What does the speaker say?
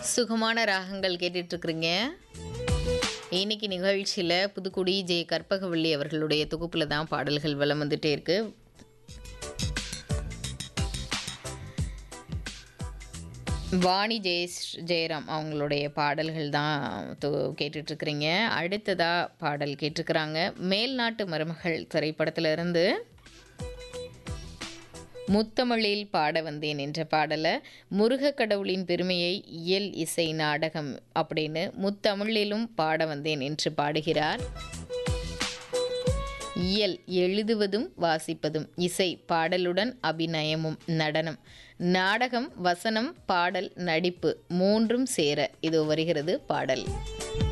சுகமான ராகங்கள் கேட்டுட்டு இருக்கிறீங்க இன்னைக்கு நிகழ்ச்சியில் புதுக்குடி ஜே கற்பகவள்ளி அவர்களுடைய தொகுப்பில் தான் பாடல்கள் வலம் வந்துட்டே இருக்கு வாணி ஜெயஸ் ஜெயராம் அவங்களுடைய பாடல்கள் தான் தொ கேட்டுட்ருக்குறீங்க அடுத்ததாக பாடல் கேட்டிருக்கிறாங்க மேல்நாட்டு மருமகள் திரைப்படத்துல இருந்து முத்தமிழில் பாட வந்தேன் என்ற பாடலை முருகக் கடவுளின் பெருமையை இயல் இசை நாடகம் அப்படின்னு முத்தமிழிலும் பாட வந்தேன் என்று பாடுகிறார் இயல் எழுதுவதும் வாசிப்பதும் இசை பாடலுடன் அபிநயமும் நடனம் நாடகம் வசனம் பாடல் நடிப்பு மூன்றும் சேர இது வருகிறது பாடல்